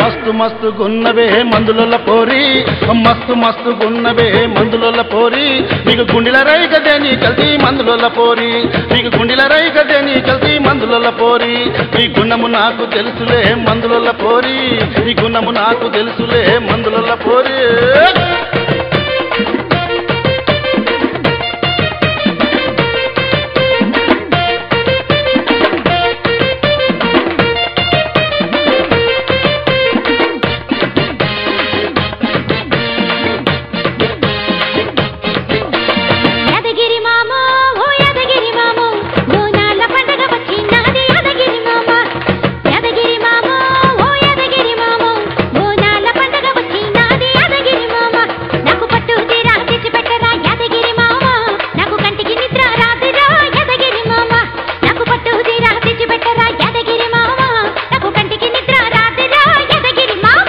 మస్తు మస్తు గున్నవే మందుల పోరి మస్తు మస్తు గున్నవే మందుల పోరి నీకు గుండెల రై కదే నీ కల్తీ మందుల పోరి నీకు గుండెల రై కదే నీ కల్తీ మందుల పోరి నీ గుణము నాకు తెలుసులే మందుల పోరి నీ గుణము నాకు తెలుసులే మందుల పోరి యాదగిరి మామ ఓ యాదగిరి మామ బోనాల పండగ వచ్చినాది యాదగిరి మామ యాదగిరి మామ ఓ యాదగిరి మామ బోనాల పండగ వచ్చినాది యాదగిరి మామ నాకు పట్టు తీరా తెచ్చి పెట్టరా యాదగిరి మామ నాకు కంటికి నిద్ర రాదురా యాదగిరి మామ నాకు పట్టు తీరా తెచ్చి పెట్టరా యాదగిరి మామ నాకు కంటికి నిద్ర రాదురా యాదగిరి మామ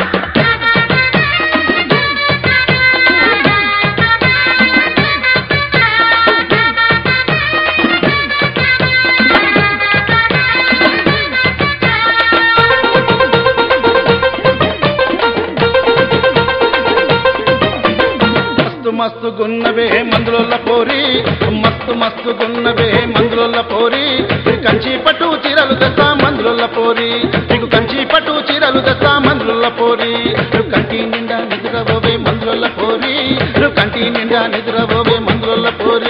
మస్తు మస్తు గున్నవే మందుల పోరి మస్తు మస్తు గున్నవే మందుల పోరి నీకు కంచి పట్టు చీరలు తెస్తా మందుల పోరి నీకు కంచి పట్టు చీరలు తెస్తా మందుల పోరి నువ్వు కంటి నిండా నిద్రపోవే మందుల పోరి నువ్వు కంటి నిండా నిద్రపోవే మందుల పోరి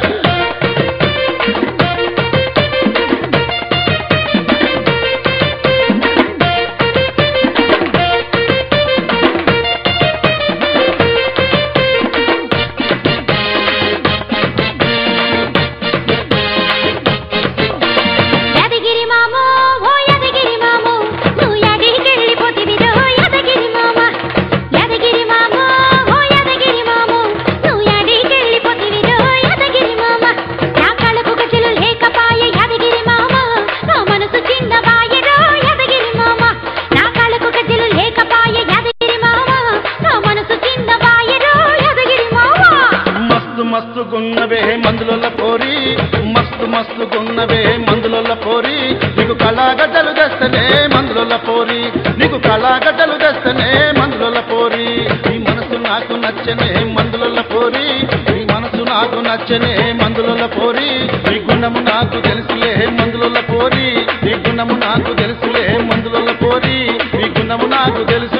యాదగిరి మామ ఓ యాదగిరి మామ నువ్వు యాడికెళ్ళిపోతివిరో యాదగిరి మామ యాదగిరి మామ ఓ యాదగిరి మామ నువ్వు యాడికెళ్ళిపోతివిరో యాదగిరి మామ నా కళ్ళకు గజలు లేకపాయ యాదగిరి మామ నా మనసు చిన్నబాయరో యాదగిరి మామ నా కళ్ళకు గజలు లేకపాయ యాదగిరి మామ నా మనసు చిన్నబాయరో యాదగిరి మామ మస్తు మస్తు గున్నవే మందుల పోరి మస్తు మస్తు గున్నవే మందుల పోరి నీకు కళాగడ్డలు తెస్తనే మందుల పోరి నీకు కళాగడ్డలు తెస్తనే మందుల పోరి నీ మనసు నాకు నచ్చనే మందుల పోరి నీ మనసు నాకు నచ్చనే మందుల పోరి నీ గుణము నాకు తెలుసులే మందుల పోరి నీ గుణము నాకు తెలుసులే మందుల పోరి నీ గుణము నాకు తెలుసు